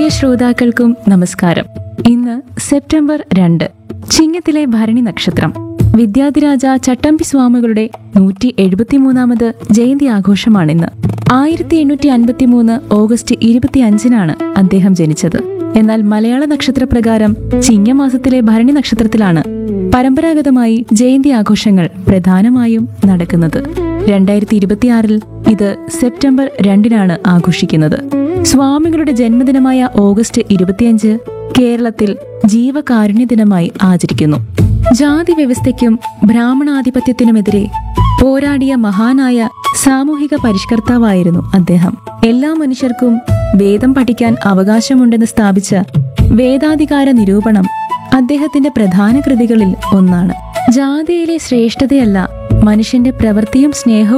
പ്രിയ ശ്രോതാക്കൾക്കും നമസ്കാരം ഇന്ന് സെപ്റ്റംബർ രണ്ട് ചിങ്ങത്തിലെ ഭരണി നക്ഷത്രം വിദ്യാധിരാജ ചട്ടമ്പി സ്വാമികളുടെ നൂറ്റി എഴുപത്തിമൂന്നാമത് ജയന്തി ആഘോഷമാണിന്ന് ആയിരത്തി എണ്ണൂറ്റി അൻപത്തിമൂന്ന് ഓഗസ്റ്റ് ഇരുപത്തി അഞ്ചിനാണ് അദ്ദേഹം ജനിച്ചത് എന്നാൽ മലയാള നക്ഷത്രപ്രകാരം ചിങ്ങമാസത്തിലെ ഭരണി നക്ഷത്രത്തിലാണ് പരമ്പരാഗതമായി ജയന്തി ആഘോഷങ്ങൾ പ്രധാനമായും നടക്കുന്നത് രണ്ടായിരത്തി ഇരുപത്തിയാറിൽ ഇത് സെപ്റ്റംബർ രണ്ടിനാണ് ആഘോഷിക്കുന്നത് സ്വാമികളുടെ ജന്മദിനമായ ഓഗസ്റ്റ് ഇരുപത്തിയഞ്ച് കേരളത്തിൽ ജീവകാരുണ്യ ദിനമായി ആചരിക്കുന്നു ജാതി വ്യവസ്ഥയ്ക്കും ബ്രാഹ്മണാധിപത്യത്തിനുമെതിരെ പോരാടിയ മഹാനായ സാമൂഹിക പരിഷ്കർത്താവായിരുന്നു അദ്ദേഹം എല്ലാ മനുഷ്യർക്കും വേദം പഠിക്കാൻ അവകാശമുണ്ടെന്ന് സ്ഥാപിച്ച വേദാധികാര നിരൂപണം അദ്ദേഹത്തിന്റെ പ്രധാന കൃതികളിൽ ഒന്നാണ് ജാതിയിലെ ശ്രേഷ്ഠതയല്ല മനുഷ്യന്റെ പ്രവൃത്തിയും സ്നേഹവും